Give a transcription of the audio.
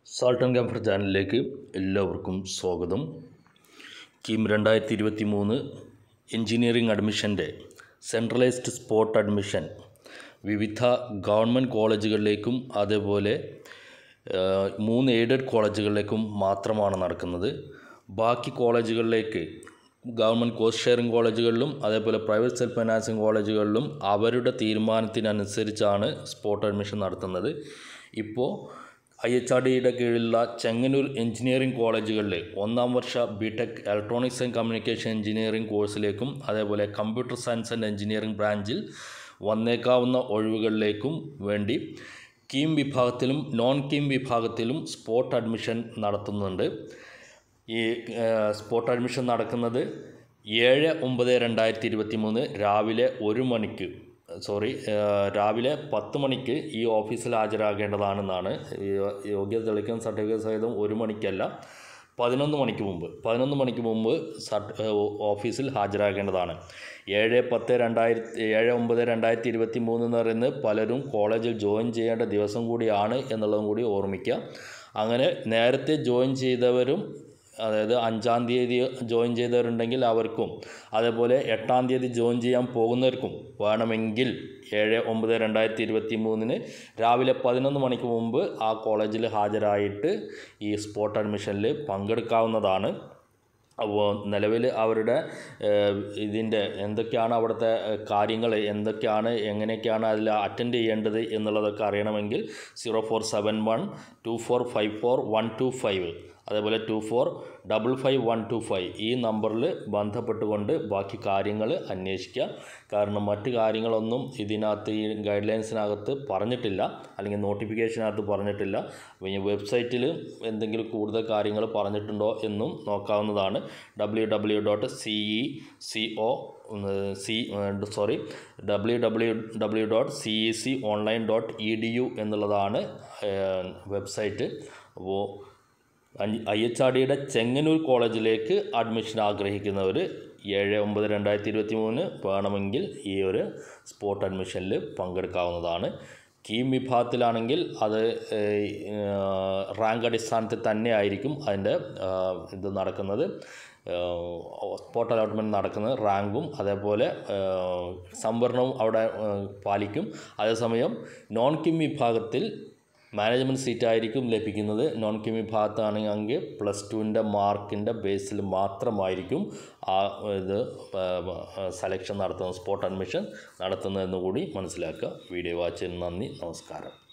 salt and comfort ചാനലിലേക്ക് എല്ലാവർക്കും സ്വാഗതം കീം രണ്ടായിരത്തി ഇരുപത്തി മൂന്ന് എഞ്ചിനീയറിംഗ് അഡ്മിഷൻ്റെ സെൻട്രലൈസ്ഡ് സ്പോട്ട് അഡ്മിഷൻ വിവിധ ഗവൺമെൻറ് കോളേജുകളിലേക്കും അതേപോലെ ആ, മൂന്ന് എയ്ഡഡ് കോളേജുകളിലേക്കും മാത്രമാണ് നടക്കുന്നത് ബാക്കി കോളേജുകളിലേക്ക് ഗവൺമെൻറ് കോസ്റ്റ് ഷെയറിംഗ് കോളേജുകളിലും അതേപോലെ പ്രൈവറ്റ് സെൽഫ് ഫൈനാൻസിങ് കോളേജുകളിലും അവരുടെ തീരുമാനത്തിനനുസരിച്ചാണ് സ്പോട്ട് അഡ്മിഷൻ നടത്തുന്നത് ഇപ്പോൾ ഐ എച്ച് ആർ ഡിയുടെ കീഴിലുള്ള ചെങ്ങന്നൂർ എഞ്ചിനീയറിംഗ് കോളേജുകളിൽ ഒന്നാം വർഷ B tech electronics and communication engineering കോഴ്സിലേക്കും അതേപോലെ കമ്പ്യൂട്ടർ സയൻസ് ആൻഡ് എഞ്ചിനീയറിംഗ് ബ്രാഞ്ചിൽ വന്നേക്കാവുന്ന ഒഴിവുകളിലേക്കും വേണ്ടി കീം വിഭാഗത്തിലും നോൺ കീം വിഭാഗത്തിലും സ്പോട്ട് അഡ്മിഷൻ നടത്തുന്നുണ്ട് ഈ സ്പോട്ട് അഡ്മിഷൻ നടക്കുന്നത് ഏഴ് ഒമ്പത് രണ്ടായിരത്തി ഇരുപത്തി മൂന്ന് രാവിലെ ഒരു മണിക്ക് സോറി രാവിലെ പത്ത് മണിക്ക് ഈ ഓഫീസിൽ ഹാജരാകേണ്ടതാണെന്നാണ് ഈ യോഗ്യത തെളിയിക്കുന്ന സർട്ടിഫിക്കറ്റ് സഹിതം ഒരു മണിക്കല്ല പതിനൊന്ന് മണിക്ക് മുമ്പ് പതിനൊന്ന് മണിക്ക് മുമ്പ് സർട്ട് ഓഫീസിൽ ഹാജരാകേണ്ടതാണ് ഏഴ് പത്ത് രണ്ടായിരത്തി ഏഴ് ഒമ്പത് രണ്ടായിരത്തി ഇരുപത്തി മൂന്ന് എന്ന് പറയുന്നത് പലരും കോളേജിൽ ജോയിൻ ചെയ്യേണ്ട ദിവസം കൂടിയാണ് എന്നുള്ളതും കൂടി ഓർമ്മിക്കുക അങ്ങനെ നേരത്തെ ജോയിൻ ചെയ്തവരും അതായത് അഞ്ചാം തീയതി ജോയിൻ ചെയ്തവരുണ്ടെങ്കിൽ അവർക്കും അതേപോലെ എട്ടാം തീയതി ജോയിൻ ചെയ്യാൻ പോകുന്നവർക്കും വേണമെങ്കിൽ ഏഴ് ഒമ്പത് രണ്ടായിരത്തി ഇരുപത്തി മൂന്നിന് രാവിലെ പതിനൊന്ന് മണിക്ക് മുമ്പ് ആ കോളേജിൽ ഹാജരായിട്ട് ഈ സ്പോട്ട് അഡ്മിഷനിൽ പങ്കെടുക്കാവുന്നതാണ് അപ്പോൾ നിലവിൽ അവരുടെ ഇതിൻ്റെ എന്തൊക്കെയാണ് അവിടുത്തെ കാര്യങ്ങൾ എന്തൊക്കെയാണ് എങ്ങനെയൊക്കെയാണ് അതിൽ അറ്റൻഡ് ചെയ്യേണ്ടത് എന്നുള്ളതൊക്കെ അറിയണമെങ്കിൽ zero four seven one two four five four one two five അതേപോലെ two four double five one two five ഈ നമ്പറിൽ ബന്ധപ്പെട്ടുകൊണ്ട് ബാക്കി കാര്യങ്ങൾ അന്വേഷിക്കുക കാരണം മറ്റ് കാര്യങ്ങളൊന്നും ഇതിനകത്ത് ഈ ഗൈഡ് ലൈൻസിനകത്ത് പറഞ്ഞിട്ടില്ല അല്ലെങ്കിൽ നോട്ടിഫിക്കേഷനകത്ത് പറഞ്ഞിട്ടില്ല അപ്പോൾ ഈ വെബ്സൈറ്റിൽ എന്തെങ്കിലും കൂടുതൽ കാര്യങ്ങൾ പറഞ്ഞിട്ടുണ്ടോ എന്നും നോക്കാവുന്നതാണ് W W dot C E C O C sorry W W W dot C E C online dot E D U എന്നുള്ളതാണ് വെബ്സൈറ്റ് അപ്പോൾ ഐ എച്ച് ആർ ഡിയുടെ ചെങ്ങന്നൂർ കോളേജിലേക്ക് അഡ്മിഷൻ ആഗ്രഹിക്കുന്നവർ ഏഴ് ഒമ്പത് രണ്ടായിരത്തി ഇരുപത്തി മൂന്ന് വേണമെങ്കിൽ ഈ ഒരു സ്പോട്ട് അഡ്മിഷനിൽ പങ്കെടുക്കാവുന്നതാണ് കീം വിഭാഗത്തിലാണെങ്കിൽ അത് റാങ്ക് അടിസ്ഥാനത്തിൽ തന്നെ ആയിരിക്കും അതിൻ്റെ ഇത് നടക്കുന്നത് സ്പോട്ട് അലോട്ട്മെൻറ്റ് നടക്കുന്നത് റാങ്കും അതേപോലെ സംവരണവും അവിടെ പാലിക്കും അതേസമയം നോൺ കിം വിഭാഗത്തിൽ മാനേജ്മെൻറ്റ് സീറ്റ് ആയിരിക്കും ലഭിക്കുന്നത് നോൺ കിം വിഭാഗത്താണെങ്കിൽ പ്ലസ് ടുവിൻ്റെ മാർക്കിൻ്റെ ബേസിൽ മാത്രമായിരിക്കും ആ ഇത് സെലക്ഷൻ നടത്തുന്ന സ്പോട്ട് അഡ്മിഷൻ നടത്തുന്നതെന്ന് കൂടി മനസ്സിലാക്കുക വീഡിയോ വാച്ച് ചെയ്യുന്ന നന്ദി നമസ്കാരം